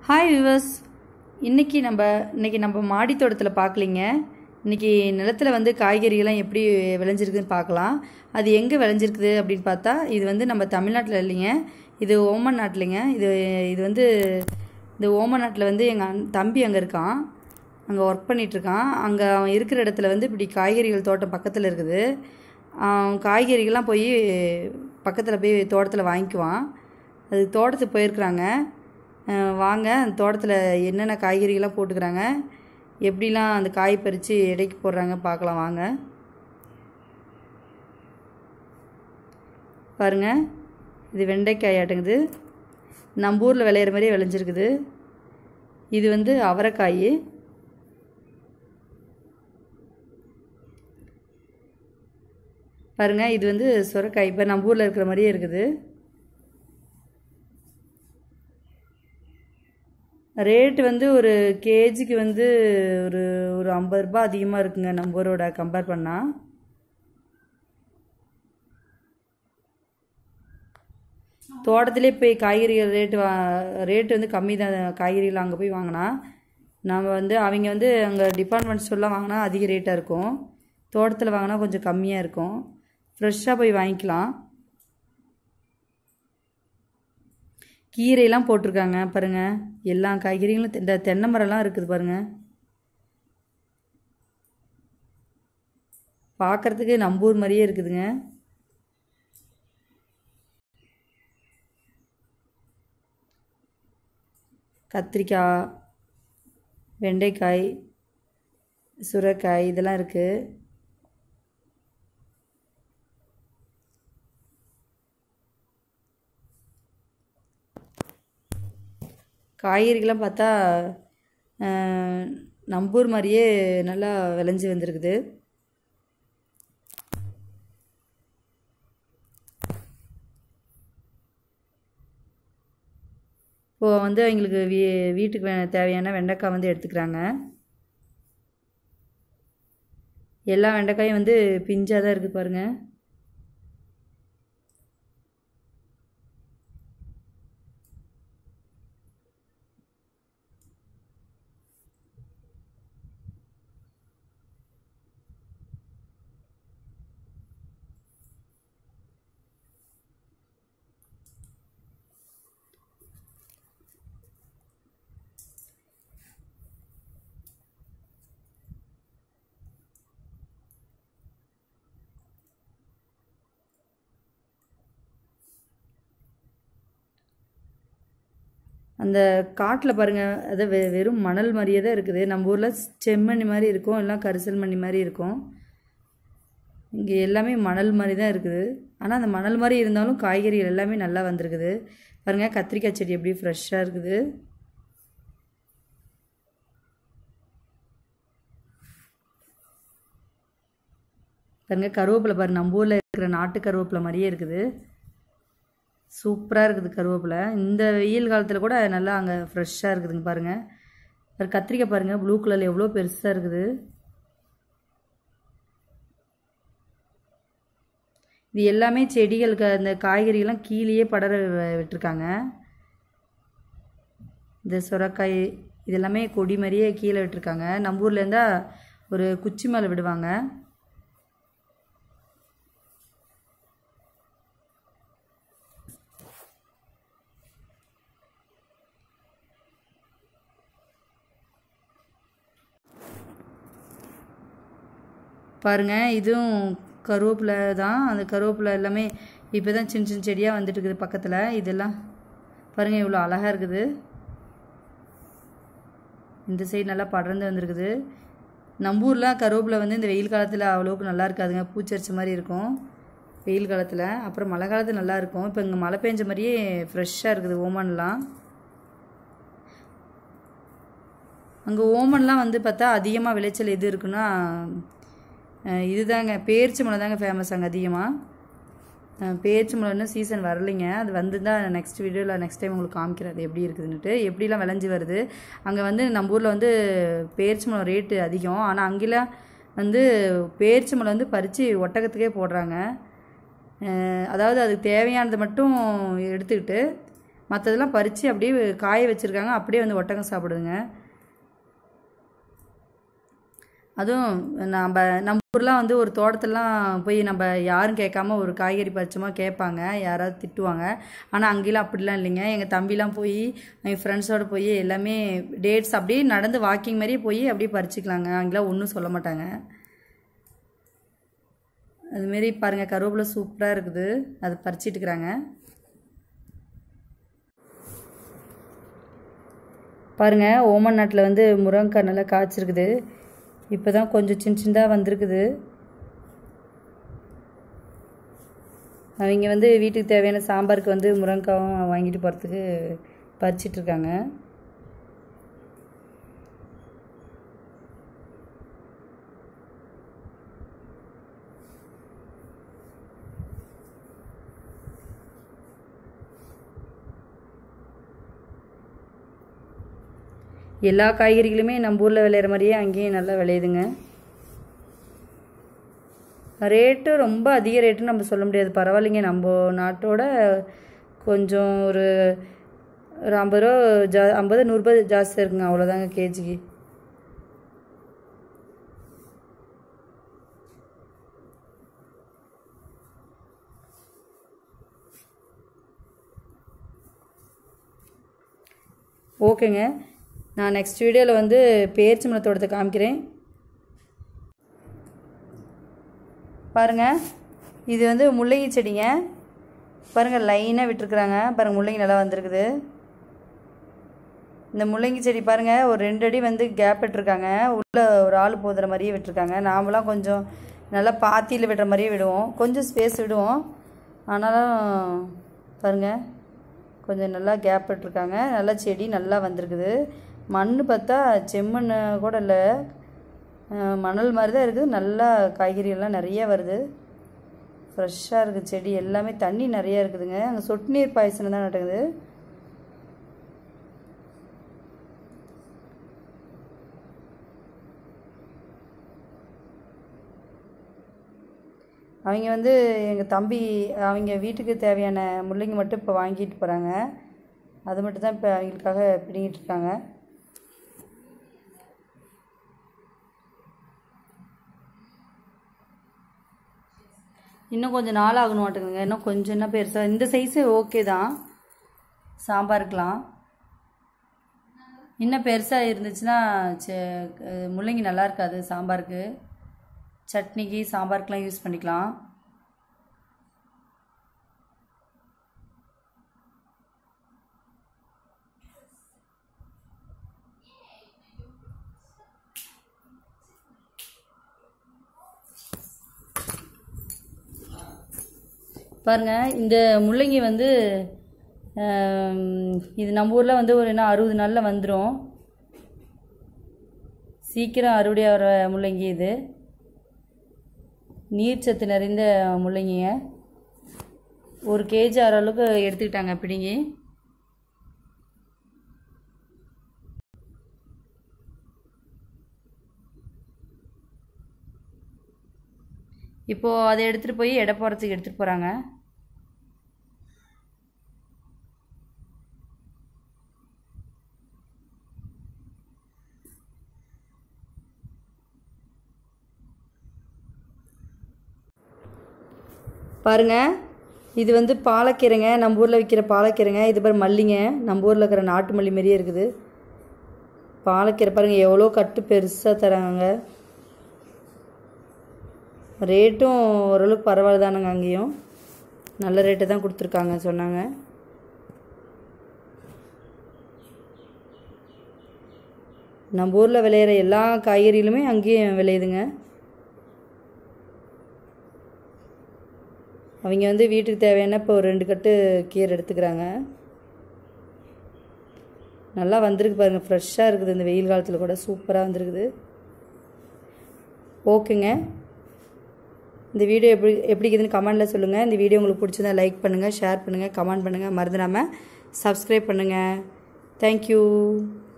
hi viewers இன்றைக்கி நம்ம இன்றைக்கி நம்ம மாடி தோட்டத்தில் பார்க்கலிங்க இன்றைக்கி நிலத்தில் வந்து காய்கறிகள்லாம் எப்படி விளைஞ்சிருக்குன்னு பார்க்கலாம் அது எங்கே விளைஞ்சிருக்குது அப்படின்னு பார்த்தா இது வந்து நம்ம தமிழ்நாட்டில் இல்லைங்க இது ஓமன் நாட்டிலைங்க இது இது வந்து இந்த ஓமன் நாட்டில் வந்து எங்கள் தம்பி அங்கே இருக்கான் அங்கே ஒர்க் பண்ணிகிட்ருக்கான் அங்கே அவன் இருக்கிற இடத்துல வந்து இப்படி காய்கறிகள் தோட்டம் பக்கத்தில் இருக்குது அவன் காய்கறிகள்லாம் போய் பக்கத்தில் போய் தோட்டத்தில் வாங்கிக்குவான் அது தோட்டத்துக்கு போயிருக்கிறாங்க அஹ் வாங்க அந்த தோட்டத்தில் என்னென்ன காய்கறிகள்லாம் போட்டுக்கிறாங்க எப்படிலாம் அந்த காய் பறித்து எடைக்கு போடுறாங்க பார்க்கலாம் வாங்க பாருங்க இது வெண்டைக்காய் ஆட்டுங்குது நம்ம ஊரில் விளையிற மாதிரியே விளைஞ்சிருக்குது இது வந்து அவரைக்காய் பாருங்க இது வந்து சுரக்காய் இப்போ நம்ம ஊரில் இருக்கிற மாதிரியே இருக்குது ரேட்டு வந்து ஒரு கேஜிக்கு வந்து ஒரு ஒரு ஐம்பது ரூபாய் அதிகமாக இருக்குங்க நம்ம ஊரோட கம்பேர் பண்ணால் தோட்டத்திலே போய் காய்கறிகள் ரேட்டு வா ரேட்டு வந்து கம்மி தான் காய்கறிகள் அங்கே போய் வாங்கினா நம்ம வந்து அவங்க வந்து அங்கே டிபார்ட்மெண்ட் ஸ்டோர்லாம் வாங்கினா அதிக ரேட்டாக இருக்கும் தோட்டத்தில் வாங்கினா கொஞ்சம் கம்மியாக இருக்கும் ஃப்ரெஷ்ஷாக போய் வாங்கிக்கலாம் கீரையெல்லாம் போட்டிருக்காங்க பாருங்கள் எல்லா காய்கறிகளும் இந்த தென்னை மரம்லாம் இருக்குது பாருங்கள் பார்க்குறதுக்கு நம்பூர் மாதிரியே இருக்குதுங்க கத்திரிக்காய் வெண்டைக்காய் சுரைக்காய் இதெல்லாம் இருக்குது காய்கறிகள்லாம் பார்த்தா நம்பூர் மாதிரியே நல்லா விளைஞ்சி வந்திருக்குது இப்போது வந்து அவங்களுக்கு வீ வீட்டுக்கு வே தேவையான வெண்டைக்காய் வந்து எடுத்துக்கிறாங்க எல்லா வெண்டைக்காயும் வந்து பிஞ்சாக தான் இருக்குது பாருங்கள் அந்த காட்டில் பாருங்கள் அது வெ வெறும் மணல் மாதிரியே தான் இருக்குது நம்ம ஊரில் செம்மண்ணி மாதிரி இருக்கும் எல்லாம் கரிசல் மண்ணி மாதிரி இருக்கும் இங்கே எல்லாமே மணல் மாதிரி தான் இருக்குது ஆனால் அந்த மணல் மாதிரி இருந்தாலும் காய்கறிகள் எல்லாமே நல்லா வந்திருக்குது பாருங்கள் கத்திரிக்காய் செடி எப்படி ஃப்ரெஷ்ஷாக இருக்குது பாருங்கள் கருவேப்பிலை பாரு நம்ம ஊரில் இருக்கிற நாட்டு கருவேப்பிலை மாதிரியே இருக்குது சூப்பராக இருக்குது கருவேப்பிலை இந்த வெயில் காலத்தில் கூட நல்லா அங்கே ஃப்ரெஷ்ஷாக இருக்குதுங்க பாருங்கள் ஒரு கத்திரிக்காய் பாருங்கள் ப்ளூ கலரில் எவ்வளோ பெருசாக இருக்குது இது எல்லாமே செடிகளுக்கு அந்த காய்கறிகள்லாம் கீழேயே படர விட்டுருக்காங்க இந்த சுரக்காய் இது எல்லாமே கொடி மாதிரியே கீழே விட்டுருக்காங்க நம்ம ஊரில் இருந்தால் ஒரு குச்சி மேலே விடுவாங்க பாருங்கள் இதுவும் கருவேப்பிலை தான் அந்த கருவேப்பிலை எல்லாமே இப்போ தான் சின்ன சின்ன செடியாக வந்துட்டு இருக்குது பக்கத்தில் இதெல்லாம் பாருங்கள் இவ்வளோ அழகாக இருக்குது இந்த சைடு நல்லா படர்ந்து வந்திருக்குது நம்ம ஊரில் கருவேப்பிலை வந்து இந்த வெயில் காலத்தில் அவ்வளோக்கு நல்லா இருக்காதுங்க பூச்சரிச்ச மாதிரி இருக்கும் வெயில் காலத்தில் அப்புறம் மழை காலத்தில் நல்லா இருக்கும் இப்போ இங்கே மழை பெஞ்ச மாதிரியே ஃப்ரெஷ்ஷாக இருக்குது ஓமன்லாம் அங்கே ஓமன்லாம் வந்து பார்த்தா அதிகமாக விளைச்சல் எது இருக்குன்னா இதுதாங்க பேரிச்சி மலை தாங்க ஃபேமஸ் அங்கே அதிகமாக பேரிச்சி மலை இன்னும் சீசன் வரலைங்க அது வந்து தான் நெக்ஸ்ட் வீடியோவில் நெக்ஸ்ட் டைம் உங்களுக்கு காமிக்கிறேன் அது எப்படி இருக்குதுன்னுட்டு எப்படிலாம் விளைஞ்சி வருது அங்கே வந்து நம்ம ஊரில் வந்து பேரிச்சி மலை ரேட்டு அதிகம் ஆனால் அங்கெல்லாம் வந்து பேரிச்சி மலை வந்து பறித்து ஒட்டகத்துக்கே போடுறாங்க அஹ் அதாவது அதுக்கு தேவையானதை மட்டும் எடுத்துக்கிட்டு மற்றதெல்லாம் பறித்து அப்படியே காய வச்சுருக்காங்க அப்படியே வந்து ஒட்டகம் சாப்பிடுதுங்க அதுவும் நம்ம நம்ம ஊர்லாம் வந்து ஒரு தோட்டத்துலலாம் போய் நம்ம யாரும் கேட்காம ஒரு காய்கறி பறிச்சோமா கேட்பாங்க யாராவது திட்டுவாங்க ஆனால் அங்கேலாம் அப்படிலாம் இல்லைங்க எங்கள் தம்பிலாம் போய் எங்கள் ஃப்ரெண்ட்ஸோடு போய் எல்லாமே டேட்ஸ் அப்படியே நடந்து வாக்கிங் மாதிரியே போய் அப்படியே பறிச்சுக்கலாங்க அங்கெல்லாம் ஒன்றும் சொல்ல மாட்டாங்க அதுமாரி பாருங்கள் கருவேப்பிலை சூப்பராக இருக்குது அது பறிச்சிட்டு இருக்கிறாங்க பாருங்கள் ஓமன் நாட்டில் வந்து முருங்கைக்காய் நல்லா காய்ச்சிருக்குது இப்போ தான் கொஞ்சம் சின்ன சின்னதாக வந்திருக்குது அவங்க வந்து வீட்டுக்கு தேவையான சாம்பாருக்கு வந்து முருங்கைக்காவும் வாங்கிட்டு போகிறதுக்கு பறிச்சிட்ருக்காங்க எல்லா காய்கறிகளுமே நம்ம ஊரில் விளையிற மாதிரியே அங்கேயும் நல்லா விளையுதுங்க ரேட்டு ரொம்ப அதிக ரேட்டுன்னு நம்ம சொல்ல முடியாது பரவாயில்லைங்க நம்ம நாட்டோட கொஞ்சம் ஒரு ஒரு ஐம்பது ரூபா ஜா ஐம்பது நூறுரூபா ஜாஸ்தியாக இருக்குங்க அவ்வளோதாங்க கேஜிக்கு ஓகேங்க நான் நெக்ஸ்ட் வீடியோவில் வந்து பேரிச்சம்பழ தோட்டத்தை காமிக்கிறேன் பாருங்கள் இது வந்து முள்ளங்கி செடிங்க பாருங்கள் லைனாக விட்டுருக்குறாங்க பாருங்கள் முள்ளங்கி நல்லா வந்திருக்குது இந்த முள்ளங்கி செடி பாருங்கள் ஒரு ரெண்டு அடி வந்து கேப் விட்டுருக்காங்க உள்ளே ஒரு ஆள் போதுற மாதிரியே விட்டுருக்காங்க நாமலாம் கொஞ்சம் நல்லா பாத்தியில் விடுற மாதிரியே விடுவோம் கொஞ்சம் ஸ்பேஸ் விடுவோம் ஆனாலும் பாருங்கள் கொஞ்சம் நல்லா கேப் விட்டுருக்காங்க நல்லா செடி நல்லா வந்திருக்குது மண் பார்த்தா செம்மண் கூட இல்லை மணல் மாதிரி தான் இருக்குது நல்லா காய்கறிகள்லாம் நிறைய வருது ஃப்ரெஷ்ஷாக இருக்குது செடி எல்லாமே தண்ணி நிறைய இருக்குதுங்க அங்கே சொட்டு நீர் பாயசனம் தான் நடக்குது அவங்க வந்து எங்கள் தம்பி அவங்க வீட்டுக்கு தேவையான முள்ளங்கி மட்டும் இப்போ வாங்கிட்டு போகிறாங்க அது மட்டும் தான் இப்போ அவங்களுக்காக பிடிங்கிட்டு இருக்காங்க இன்னும் கொஞ்சம் நாள் ஆகணும் மாட்டேங்குதுங்க இன்னும் கொஞ்சம் என்ன பெருசாக இந்த சைஸு ஓகே தான் சாம்பாருக்கெலாம் இன்னும் பெருசாக இருந்துச்சுன்னா முள்ளங்கி நல்லா இருக்காது சாம்பாருக்கு சட்னிக்கு சாம்பாருக்கெலாம் யூஸ் பண்ணிக்கலாம் பாருங்கள் இந்த முள்ளங்கி வந்து இது நம்ம ஊரில் வந்து ஒரு என்ன அறுபது நாளில் வந்துடும் சீக்கிரம் அறுவடையாகிற முள்ளங்கி இது நீர்ச்சத்து நிறைந்த முள்ளங்கிங்க ஒரு கேஜி ஆகிற அளவுக்கு எடுத்துக்கிட்டாங்க பிடிங்கி இப்போது அதை எடுத்துகிட்டு போய் எடை போகிறதுக்கு எடுத்துகிட்டு போகிறாங்க பாருங்கள் இது வந்து பாலக்கீரைங்க நம்ம ஊரில் விற்கிற பாலக்கீரைங்க இது பாரு மல்லிங்க நம்ம ஊரில் இருக்கிற நாட்டு மல்லி மாரியே இருக்குது பாலக்கீரை பாருங்கள் எவ்வளோ கட்டு பெருசாக தராங்க ரேட்டும் ஓரளவுக்கு பரவாயில்ல தானுங்க அங்கேயும் நல்ல ரேட்டு தான் கொடுத்துருக்காங்க சொன்னாங்க நம்ம ஊரில் விளையிற எல்லா காய்கறிகளுமே அங்கேயும் விளையுதுங்க அவங்க வந்து வீட்டுக்கு தேவையான இப்போ ஒரு ரெண்டு கட்டு கீரை எடுத்துக்கிறாங்க நல்லா வந்திருக்கு பாருங்கள் ஃப்ரெஷ்ஷாக இருக்குது இந்த வெயில் காலத்தில் கூட சூப்பராக வந்திருக்குது ஓகேங்க இந்த வீடியோ எப்படி எப்படி இருக்குதுன்னு கமெண்டில் சொல்லுங்கள் இந்த வீடியோ உங்களுக்கு பிடிச்சிருந்தா லைக் பண்ணுங்கள் ஷேர் பண்ணுங்கள் கமெண்ட் பண்ணுங்கள் மறந்துடாமல் சப்ஸ்கிரைப் பண்ணுங்கள் தேங்க்யூ